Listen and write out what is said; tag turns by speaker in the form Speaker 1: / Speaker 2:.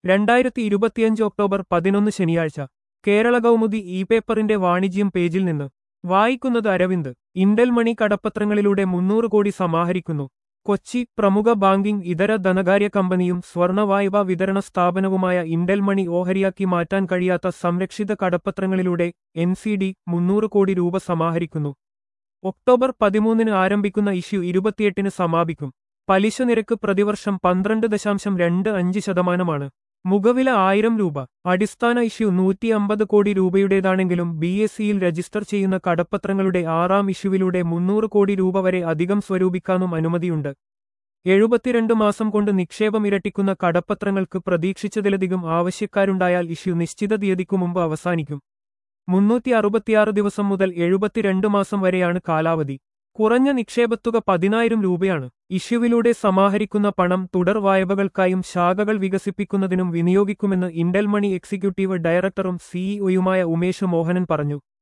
Speaker 1: രണ്ടായിരത്തി ഇരുപത്തിയഞ്ച് ഒക്ടോബർ പതിനൊന്ന് ശനിയാഴ്ച കേരള കൗമുദി ഇ പേപ്പറിന്റെ വാണിജ്യം പേജിൽ നിന്ന് വായിക്കുന്നത് അരവിന്ദ് ഇന്റൽ മണി കടപ്പത്രങ്ങളിലൂടെ മുന്നൂറ് കോടി സമാഹരിക്കുന്നു കൊച്ചി പ്രമുഖ ബാങ്കിംഗ് ഇതര ധനകാര്യ കമ്പനിയും സ്വർണ വായ്പാ വിതരണ സ്ഥാപനവുമായ ഇന്റൽ മണി ഓഹരിയാക്കി മാറ്റാൻ കഴിയാത്ത സംരക്ഷിത കടപ്പത്രങ്ങളിലൂടെ എൻ സി ഡി മുന്നൂറ് കോടി രൂപ സമാഹരിക്കുന്നു ഒക്ടോബർ പതിമൂന്നിന് ആരംഭിക്കുന്ന ഇഷ്യൂ ഇരുപത്തിയെട്ടിന് സമാപിക്കും പലിശ നിരക്ക് പ്രതിവർഷം പന്ത്രണ്ട് ദശാംശം രണ്ട് അഞ്ച് ശതമാനമാണ് മുഖവില ആയിരം രൂപ അടിസ്ഥാന ഇഷ്യൂ നൂറ്റി അമ്പത് കോടി രൂപയുടേതാണെങ്കിലും ബി എസ് സിയിൽ രജിസ്റ്റർ ചെയ്യുന്ന കടപ്പത്രങ്ങളുടെ ആറാം ഇഷ്യൂവിലൂടെ മുന്നൂറ് കോടി രൂപ വരെ അധികം സ്വരൂപിക്കാനും അനുമതിയുണ്ട് എഴുപത്തിരണ്ട് മാസം കൊണ്ട് നിക്ഷേപം ഇരട്ടിക്കുന്ന കടപ്പത്രങ്ങൾക്ക് പ്രതീക്ഷിച്ചതിലധികം ആവശ്യക്കാരുണ്ടായാൽ ഇഷ്യൂ നിശ്ചിത തീയതിക്കു മുമ്പ് അവസാനിക്കും മുന്നൂറ്റി അറുപത്തിയാറ് ദിവസം മുതൽ എഴുപത്തിരണ്ട് മാസം വരെയാണ് കാലാവധി കുറഞ്ഞ നിക്ഷേപത്തുക പതിനായിരം രൂപയാണ് ഇഷ്യൂവിലൂടെ സമാഹരിക്കുന്ന പണം തുടർ വായ്പകൾക്കായും ശാഖകൾ വികസിപ്പിക്കുന്നതിനും വിനിയോഗിക്കുമെന്ന് ഇന്റൽ മണി എക്സിക്യൂട്ടീവ് ഡയറക്ടറും സിഇഒയുമായ ഉമേഷ് മോഹനൻ പറഞ്ഞു